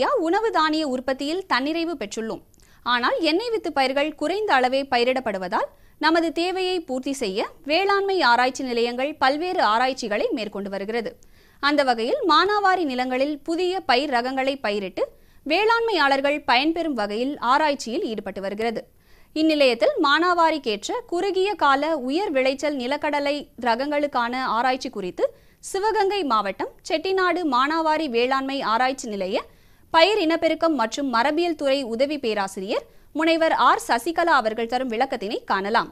India உணவு தானிய உற்பத்தியில் தன்னிறைவு பெற்றுள்ளோம் ஆனால் எண்ணெய் வித்து பயிர்கள் குறைந்த அளவே பயிரிடப்படுவதால் நமது தேவையை பூர்த்தி செய்ய வேளாண்மை ஆராய்ச்சி நிலையங்கள் பல்வேறு ஆராய்ச்சிகளை மேற்கொண்டு வருகிறது அந்த வகையில் மானாவாரி நிலங்களில் புதிய பயிர் ரகங்களை பயிரிட்டு வேளாண்மையாளர்கள் பயன்பெறும் வகையில் ஆராய்ச்சியில் ஈடுபட்டு வருகிறது இந்நிலையத்தில் மானாவாரிக்கேற்ற குறுகிய கால உயர் விளைச்சல் நிலக்கடலை ரகங்களுக்கான ஆராய்ச்சி குறித்து சிவகங்கை மாவட்டம் செட்டிநாடு மானாவாரி வேளாண்மை ஆராய்ச்சி நிலைய பயிர் இனப்பெருக்கம் மற்றும் மரபியல் துறை உதவி பேராசிரியர் முனைவர் ஆர் சசிகலா அவர்கள் தரும் விளக்கத்தினை காணலாம்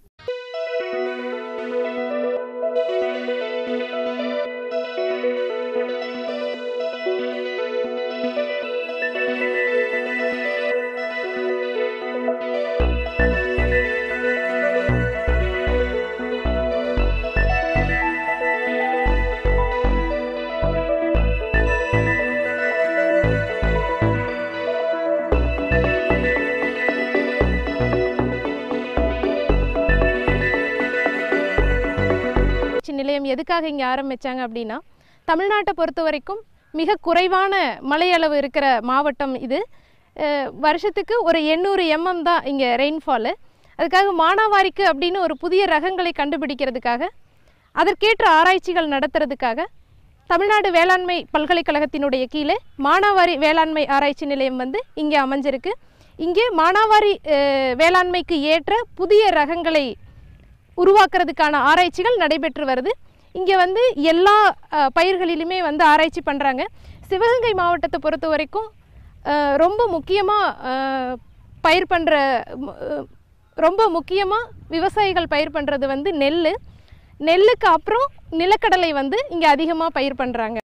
ஆராய்ச்சி நிலையம் எதுக்காக இங்கே ஆரம்பித்தாங்க அப்படின்னா தமிழ்நாட்டை பொறுத்த வரைக்கும் மிக குறைவான மழையளவு இருக்கிற மாவட்டம் இது அஹ் வருஷத்துக்கு ஒரு எண்ணூறு எம்எம் தான் இங்கே ரெயின்ஃபாலு அதுக்காக மானாவாரிக்கு அப்படின்னு ஒரு புதிய ரகங்களை கண்டுபிடிக்கிறதுக்காக அதற்கேற்ற ஆராய்ச்சிகள் நடத்துறதுக்காக தமிழ்நாடு வேளாண்மை பல்கலைக்கழகத்தினுடைய கீழே மானாவாரி வேளாண்மை ஆராய்ச்சி நிலையம் வந்து இங்கே அமைஞ்சிருக்கு இங்கே மானாவாரி அஹ், வேளாண்மைக்கு ஏற்ற புதிய ரகங்களை உருவாக்குறதுக்கான ஆராய்ச்சிகள் நடைபெற்று வருது இங்கே வந்து எல்லா அஹ், பயிர்களிலுமே வந்து ஆராய்ச்சி பண்ணுறாங்க சிவகங்கை மாவட்டத்தை பொறுத்த வரைக்கும் அஹ், ரொம்ப முக்கியமாக பயிர் பண்ணுற ரொம்ப முக்கியமாக விவசாயிகள் பயிர் பண்ணுறது வந்து நெல் நெல்லுக்கு அப்புறம் நிலக்கடலை வந்து இங்கே அதிகமாக பயிர் பண்ணுறாங்க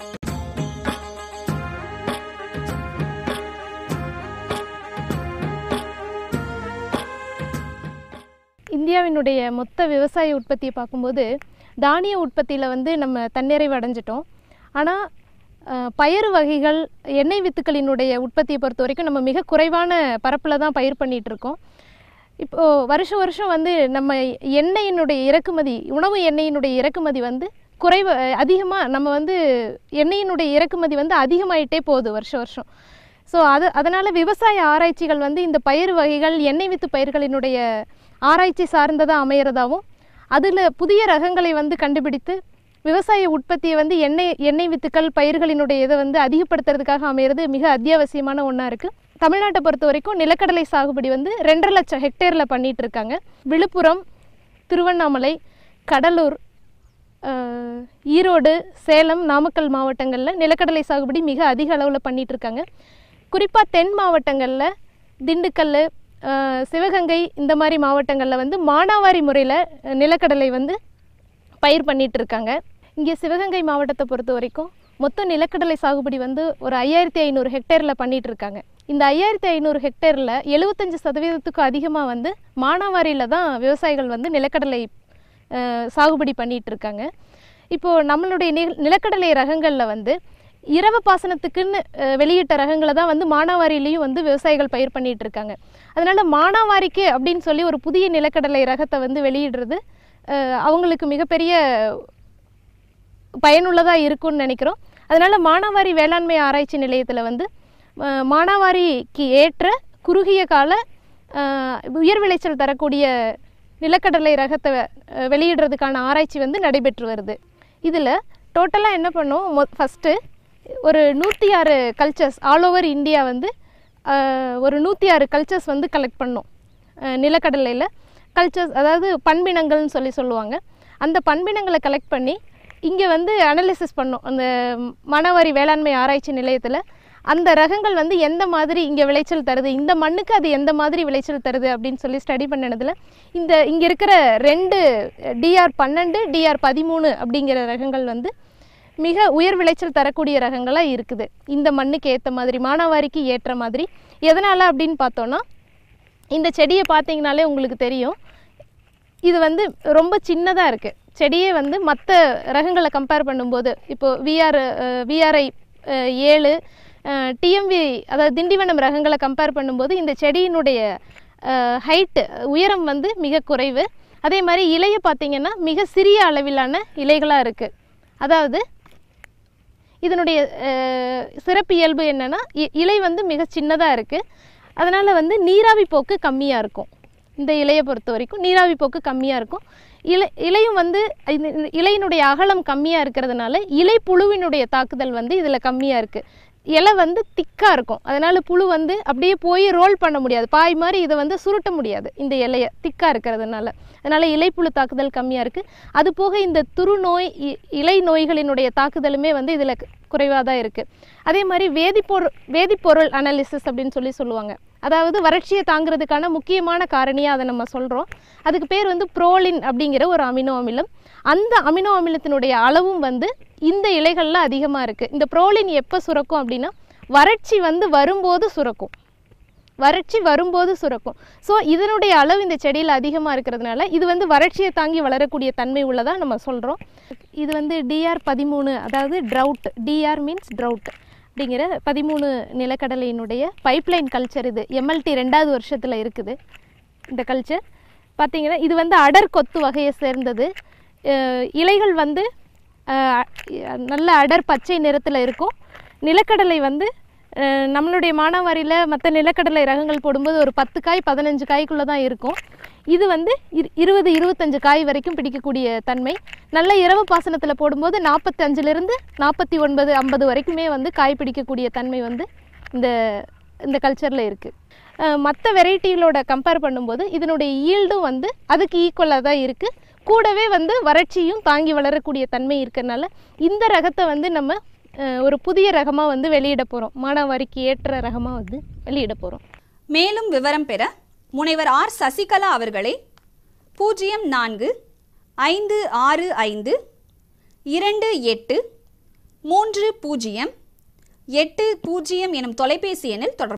இந்தியாவினுடைய மொத்த விவசாய உற்பத்தியை பார்க்கும்போது தானிய உற்பத்தியில் வந்து நம்ம தன்னிறைவு அடைஞ்சிட்டோம் ஆனால் பயறு வகைகள் எண்ணெய் வித்துக்களினுடைய உற்பத்தியை பொறுத்த வரைக்கும் நம்ம மிக குறைவான பரப்பில் தான் பயிர் பண்ணிட்டு இருக்கோம் இப்போது வருஷம் வருஷம் வந்து நம்ம எண்ணெயினுடைய இறக்குமதி உணவு எண்ணெயினுடைய இறக்குமதி வந்து குறைவு அதிகமாக நம்ம வந்து எண்ணெயினுடைய இறக்குமதி வந்து அதிகமாயிட்டே போகுது வருஷம் வருஷம் ஸோ அது அதனால் விவசாய ஆராய்ச்சிகள் வந்து இந்த பயிர் வகைகள் எண்ணெய் வித்து பயிர்களினுடைய ஆராய்ச்சி சார்ந்ததாக அமையிறதாவும் அதில் புதிய ரகங்களை வந்து கண்டுபிடித்து விவசாய உற்பத்தியை வந்து எண்ணெய் எண்ணெய் வித்துக்கள் பயிர்களினுடைய இதை வந்து அதிகப்படுத்துறதுக்காக அமையிறது மிக அத்தியாவசியமான ஒன்றா இருக்குது தமிழ்நாட்டை பொறுத்த வரைக்கும் நிலக்கடலை சாகுபடி வந்து ரெண்டரை லட்சம் ஹெக்டேரில் பண்ணிட்டு இருக்காங்க விழுப்புரம் திருவண்ணாமலை கடலூர் அஹ், ஈரோடு சேலம் நாமக்கல் மாவட்டங்களில் நிலக்கடலை சாகுபடி மிக அதிக அளவில் பண்ணிட்டு இருக்காங்க குறிப்பாக தென் மாவட்டங்களில் திண்டுக்கல் அஹ், சிவகங்கை இந்த மாதிரி மாவட்டங்களில் வந்து மானாவாரி முறையில் நிலக்கடலை வந்து பயிர் பண்ணிட்டு இருக்காங்க இங்கே சிவகங்கை மாவட்டத்தை பொறுத்த வரைக்கும் மொத்த நிலக்கடலை சாகுபடி வந்து ஒரு ஐயாயிரத்தி ஐநூறு ஹெக்டேரில் பண்ணிட்டு இருக்காங்க இந்த ஐயாயிரத்தி ஐநூறு ஹெக்டேரில் எழுபத்தஞ்சு சதவீதத்துக்கும் அதிகமாக வந்து மானாவாரியில் தான் விவசாயிகள் வந்து நிலக்கடலை அஹ், சாகுபடி பண்ணிட்டு இருக்காங்க இப்போது நம்மளுடைய நில நிலக்கடலை ரகங்களில் வந்து இரவ பாசனத்துக்குன்னு அஹ், வெளியிட்ட ரகங்களை தான் வந்து மானாவாரியிலையும் வந்து விவசாயிகள் பயிர் பண்ணிட்டு இருக்காங்க அதனால மானாவாரிக்கு அப்படின்னு சொல்லி ஒரு புதிய நிலக்கடலை ரகத்தை வந்து வெளியிடுறது அஹ், அவங்களுக்கு மிகப்பெரிய பயனுள்ளதாக இருக்கும்னு நினைக்கிறோம் அதனால மானாவாரி வேளாண்மை ஆராய்ச்சி நிலையத்தில் வந்து அஹ், மானாவாரிக்கு ஏற்ற குறுகிய கால அஹ், உயர் விளைச்சல் தரக்கூடிய நிலக்கடலை ரகத்தை அஹ், வெளியிடுறதுக்கான ஆராய்ச்சி வந்து நடைபெற்று வருது இதில் டோட்டலாக என்ன பண்ணோம் மொ ஃபஸ்ட்டு ஒரு நூற்றி ஆறு கல்ச்சர்ஸ் ஆல் ஓவர் இந்தியா வந்து அஹ், ஒரு நூற்றி ஆறு கல்ச்சர்ஸ் வந்து கலெக்ட் பண்ணோம் அஹ், நிலக்கடலையில் கல்ச்சர்ஸ் அதாவது பண்பினங்கள்னு சொல்லி சொல்லுவாங்க அந்த பண்பினங்களை கலெக்ட் பண்ணி இங்கே வந்து அனலிசிஸ் பண்ணோம் அந்த மணவாரி வேளாண்மை ஆராய்ச்சி நிலையத்தில் அந்த ரகங்கள் வந்து எந்த மாதிரி இங்கே விளைச்சல் தருது இந்த மண்ணுக்கு அது எந்த மாதிரி விளைச்சல் தருது அப்படின்னு சொல்லி ஸ்டடி பண்ணினதில் இந்த இங்கே இருக்கிற ரெண்டு டிஆர் பன்னெண்டு டிஆர் பதிமூணு அப்படிங்கிற ரகங்கள் வந்து மிக உயர் விளைச்சல் தரக்கூடிய ரகங்களாக இருக்குது இந்த மண்ணுக்கு ஏற்ற மாதிரி மானாவாரிக்கு ஏற்ற மாதிரி எதனால் அப்படின்னு பார்த்தோன்னா இந்த செடியை பார்த்தீங்கனாலே உங்களுக்கு தெரியும் இது வந்து ரொம்ப சின்னதாக இருக்குது செடியே வந்து மற்ற ரகங்களை கம்பேர் பண்ணும்போது இப்போது விஆர் விஆர்ஐ ஏழு டிஎம்வி அதாவது திண்டிவனம் ரகங்களை கம்பேர் பண்ணும்போது இந்த செடியினுடைய ஹைட்டு உயரம் வந்து மிக குறைவு அதே மாதிரி இலையை பார்த்தீங்கன்னா மிக சிறிய அளவிலான இலைகளாக இருக்குது அதாவது இதனுடைய அஹ், சிறப்பியல்பு என்னன்னா இ- இலை வந்து மிக சின்னதாக இருக்குது அதனால் வந்து நீராவி போக்கு கம்மியாக இருக்கும் இந்த இலையை பொறுத்த வரைக்கும் நீராவி போக்கு கம்மியாக இருக்கும் இலை இலையும் வந்து இந்த- இந்த இலையினுடைய அகலம் கம்மியாக இருக்கிறதுனால இலை புழுவினுடைய தாக்குதல் வந்து இதில் கம்மியாக இருக்குது இலை வந்து திக்காக இருக்கும் அதனால் புழு வந்து அப்படியே போய் ரோல் பண்ண முடியாது பாய் மாதிரி இதை வந்து சுருட்ட முடியாது இந்த இலையை திக்காக இருக்கிறதுனால அதனால் இலைப்புழு தாக்குதல் கம்மியாக இருக்குது அது போக இந்த துரு நோய் இ- இலை நோய்களினுடைய தாக்குதலுமே வந்து இதில் குறைவாக தான் இருக்குது அதே மாதிரி வேதிப்பொருள் வேதிப்பொருள் அனாலிசிஸ் அப்படின்னு சொல்லி சொல்லுவாங்க அதாவது வறட்சியை தாங்கிறதுக்கான முக்கியமான காரணியாக அதை நம்ம சொல்கிறோம் அதுக்கு பேர் வந்து புரோலின் அப்படிங்கிற ஒரு அமினோ அமிலம் அந்த அமினோ அமிலத்தினுடைய அளவும் வந்து இந்த இலைகளில் அதிகமாக இருக்குது இந்த புரோலின் எப்போ சுரக்கும் அப்படின்னா வறட்சி வந்து வரும்போது சுரக்கும் வறட்சி வரும்போது சுரக்கும் ஸோ இதனுடைய அளவு இந்த செடியில் அதிகமாக இருக்கிறதுனால இது வந்து வறட்சியை தாங்கி வளரக்கூடிய தன்மை உள்ளதா நம்ம சொல்கிறோம் இது வந்து டிஆர் பதிமூணு அதாவது ட்ரவுட் டிஆர் மீன்ஸ் ட்ரவுட் அப்படிங்கிற பதிமூணு நிலக்கடலையினுடைய பைப்லைன் கல்ச்சர் இது எம்எல்டி ரெண்டாவது வருஷத்தில் இருக்குது இந்த கல்ச்சர் பார்த்தீங்கன்னா இது வந்து அடர் கொத்து வகையை சேர்ந்தது அஹ் இலைகள் வந்து அஹ், நல்ல அடர் பச்சை நிறத்தில் இருக்கும் நிலக்கடலை வந்து அஹ், நம்மளுடைய மானாவாரியில் மற்ற நிலக்கடலை ரகங்கள் போடும்போது ஒரு பத்து காய் பதினஞ்சு காய்க்குள்ளே தான் இருக்கும் இது வந்து இரு இருபது இருபத்தஞ்சு காய் வரைக்கும் பிடிக்கக்கூடிய தன்மை நல்ல இரவு பாசனத்தில் போடும்போது நாற்பத்தஞ்சிலிருந்து நாற்பத்தி ஒன்பது ஐம்பது வரைக்குமே வந்து காய் பிடிக்கக்கூடிய தன்மை வந்து இந்த இந்த கல்ச்சரில் இருக்குது மற்ற வெரைட்டிகளோட கம்பேர் பண்ணும்போது இதனுடைய ஈல்டும் வந்து அதுக்கு ஈக்குவலாக தான் இருக்குது கூடவே வந்து வறட்சியும் தாங்கி வளரக்கூடிய தன்மை இருக்கறனால இந்த ரகத்தை வந்து நம்ம அஹ், ஒரு புதிய ரகமாக வந்து வெளியிட போகிறோம் மானாவாரிக்கு ஏற்ற ரகமாக வந்து வெளியிட போகிறோம் மேலும் விவரம் பெற முனைவர் ஆர் சசிகலா அவர்களை பூஜ்ஜியம் நான்கு ஐந்து ஆறு ஐந்து இரண்டு எட்டு மூன்று பூஜ்ஜியம் எட்டு பூஜ்ஜியம் எனும் தொலைபேசி எண்ணில் தொடர்பு